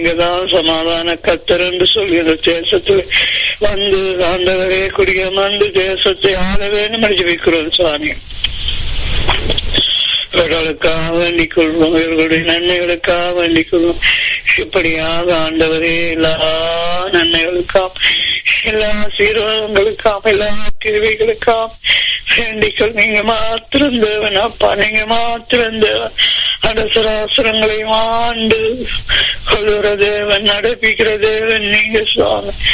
இங்கதான் சமாதான கத்தர் என்று சொல்லி அந்த தேசத்தில் வந்து ஆண்டவரே குடியமர்ந்து தேசத்தை ஆள வேண்டும் என்று ஜெபிக்கிறோம் சுவாமி இவர்களுக்காக வேண்டிக் கொள்வோம் இவர்களுடைய நன்மைகளுக்காக வேண்டிக் கொள்வோம் இப்படியாக ஆண்டவரே எல்லா நன்மைகளுக்காம் எல்லா சீர்வாதங்களுக்காம் எல்லா கிருவிகளுக்காம் வேண்டிக்கொள் நீங்க மாத்திரம் தேவன் அப்பா நீங்க மாத்திரம் தேவன் அடசராசரங்களையும் ஆண்டு கொள்ளுற தேவன் நடப்பிக்கிற தேவன் நீங்க சுவாமி